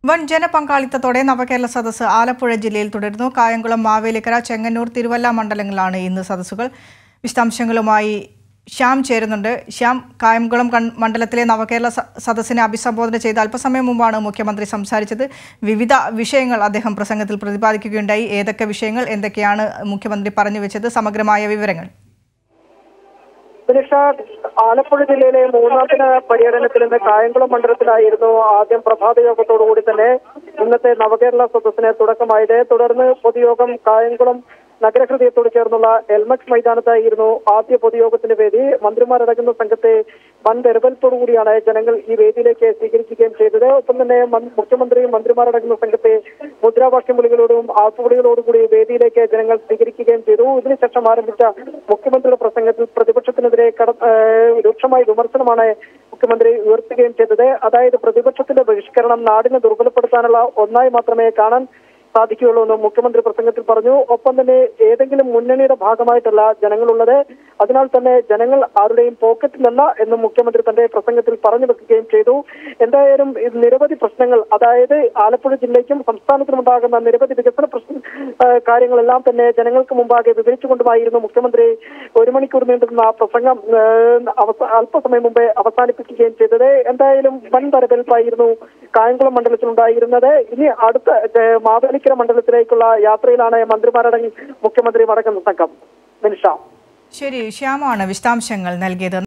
വൻ ജനപങ്കാളിത്തത്തോടെ നവകേരള സദസ്സ് ആലപ്പുഴ ജില്ലയിൽ തുടരുന്നു കായംകുളം മാവേലിക്കര ചെങ്ങന്നൂർ തിരുവല്ല മണ്ഡലങ്ങളാണ് ഇന്ന് സദസ്സുകൾ വിശദാംശങ്ങളുമായി ശ്യാം ചേരുന്നുണ്ട് ശ്യാം കായംകുളം കൺ- മണ്ഡലത്തിലെ നവകേരള സ- സദസ്സിനെ അഭിസംബോധന ചെയ്ത് അല്പസമയം മുമ്പാണ് മുഖ്യമന്ത്രി സംസാരിച്ചത് വിവിധ വിഷയങ്ങൾ അദ്ദേഹം പ്രസംഗത്തിൽ പ്രതിപാദിക്കുകയുണ്ടായി ഏതൊക്കെ വിഷയങ്ങൾ എന്തൊക്കെയാണ് മുഖ്യമന്ത്രി പറഞ്ഞു വെച്ചത് സമഗ്രമായ വിവരങ്ങൾ ദിനിഷ ആലപ്പുഴ ജില്ലയിലെ മൂന്നാം ദിന പര്യടനത്തിൽ ഇന്ന് കായംകുളം മണ്ഡലത്തിലായിരുന്നു ആദ്യം പ്രഭാത യോഗത്തോടുകൂടി തന്നെ ഇന്നത്തെ നവകേരള സദസ്സിന് തുടക്കമായത് തുടർന്ന് പൊതുയോഗം കായംകുളം നഗരഹൃദയത്തോട് ചേർന്നുള്ള എൽമക്സ് മൈതാനത്തായിരുന്നു ആദ്യ പൊതുയോഗത്തിന് വേദി മന്ത്രിമാരടങ്ങുന്ന സംഘത്തെ വൻ വരവേൽപ്പോടുകൂടിയാണ് ജനങ്ങൾ ഈ വേദിയിലേക്ക് സ്വീകരിക്കുകയും ചെയ്തത് ഒപ്പം തന്നെ മൻ- മുഖ്യമന്ത്രിയും മന്ത്രിമാരടങ്ങുന്ന സംഘത്തെ മുദ്രാവാക്യം വിളികളോടും ആർപ്പുവിളികളോടും കൂടി വേദിയിലേക്ക് ജനങ്ങൾ സ്വീകരിക്കുകയും ചെയ്തു ഇതിനുശേഷം ആരംഭിച്ച മുഖ്യമന്ത്രിയുടെ പ്രസംഗത്തിൽ പ്രതിപക്ഷത്തിനെതിരെ കട ഏഹ് രൂക്ഷമായ വിമർശനമാണ് മുഖ്യമന്ത്രി ഉയർത്തുകയും ചെയ്തത് അതായത് പ്രതിപക്ഷത്തിന്റെ ബഹിഷ്കരണം നാടിനെ ദുർബലപ്പെടുത്താനുള്ള ഒന്നായി മാത്രമേ കാണാൻ സാധിക്കുകയുള്ളൂ എന്ന് മുഖ്യമന്ത്രി പ്രസംഗത്തിൽ പറഞ്ഞു ഒപ്പം തന്നെ ഏതെങ്കിലും മുന്നണിയുടെ ഭാഗമായിട്ടല്ല ജനങ്ങളുള്ളത് അതിനാൽ തന്നെ ജനങ്ങൾ ആരുടെയും പോക്കറ്റിലല്ല എന്നും മുഖ്യമന്ത്രി തന്റെ പ്രസംഗത്തിൽ പറഞ്ഞു വെക്കുകയും ചെയ്തു എന്തായാലും ഇത് നിരവധി പ്രശ്നങ്ങൾ അതായത് ആലപ്പുഴ ജില്ലയ്ക്കും സംസ്ഥാനത്തിനുണ്ടാകുന്ന നിരവധി വികസന പ്രശ്ന ആ, കാര്യങ്ങളെല്ലാം തന്നെ ജനങ്ങൾക്ക് മുമ്പാകെ വിവരിച്ചുകൊണ്ടുമായിരുന്നു മുഖ്യമന്ത്രി ഒരു മണിക്കൂർ നീണ്ടുന്ന ആ പ്രസംഗം ആ, അവസ- അല്പസമയം മുമ്പേ അവസാനിപ്പിക്കുകയും ചെയ്തത് എന്തായാലും വൻ വരവേൽപ്പായിരുന്നു കായംകുളം മണ്ഡലത്തിലുണ്ടായിരുന്നത് ഇനി അടുത്ത ഏ, മാവേലിക്കര മണ്ഡലത്തിലേക്കുള്ള യാത്രയിലാണ് മന്ത്രിമാരടങ്ങി മുഖ്യമന്ത്രി മടങ്ങുന്ന സംഘം നിമിഷ ശരി ശ്യാമാണ് വിശദാംശങ്ങൾ നൽകിയത്